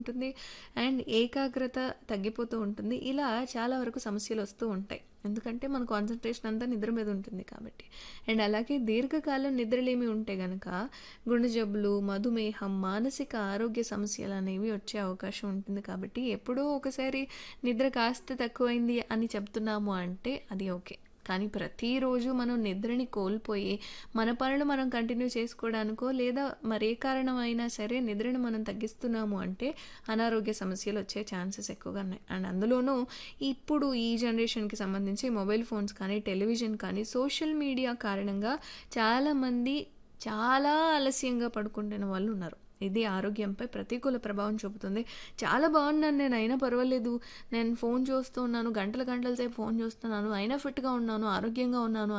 ఉంటుంది. అండ్ ఏకాగ్రత తగ్గిపోతూ ఉంటుంది. ఇలా చాలా వరకు సమస్యలొస్తూ ఉంటాయి. ఎందుకంటే మన కాన్సంట్రేషన్ అంతా నిద్ర మీద ఉంటుంది కాబట్టి. అండ్ అలాగే దీర్ఘకాలం నిద్రలేమి ఉంటే గనక గుండె జబ్బులు, మధుమేహం, మానసిక ఆరోగ్య సమస్యలనేవి వచ్చే అవకాశం ఉంటుంది కాబట్టి ఎప్పుడో ఒకసారి నిద్ర కాస్త తక్కువైంది అని చెప్తున్నాము అంటే అది ఓకే. కానీ ప్రతిరోజు మనం నిద్రని కోల్పోయి మన పనులు మనం కంటిన్యూ చేసుకోవడానికో లేదా మరే కారణం అయినా సరే నిద్రను మనం తగ్గిస్తున్నాము అంటే అనారోగ్య సమస్యలొచ్చే ఛాన్సెస్ ఎక్కువగా ఉన్నాయి. అండ్ అందులోనూ ఇప్పుడు ఈ జనరేషన్‌కి సంబంధించి మొబైల్ ఫోన్స్ కానీ, టెలివిజన్ కానీ, సోషల్ మీడియా కారణంగా చాలామంది చాలా ఆలస్యంగా పడుకుంటున్న వాళ్ళున్నారు. ఇది ఆరోగ్యంపై ప్రతికూల ప్రభావం చూపుతుంది. చాలా బాగున్నాను నేను అయినా పర్వాలేదు. నేను ఫోను చూస్తూ ఉన్నాను. గంటల గంటల సేపు ఫోను చూస్తున్నాను. అయినా ఫిట్‌గా ఉన్నాను. ఆరోగ్యంగా ఉన్నాను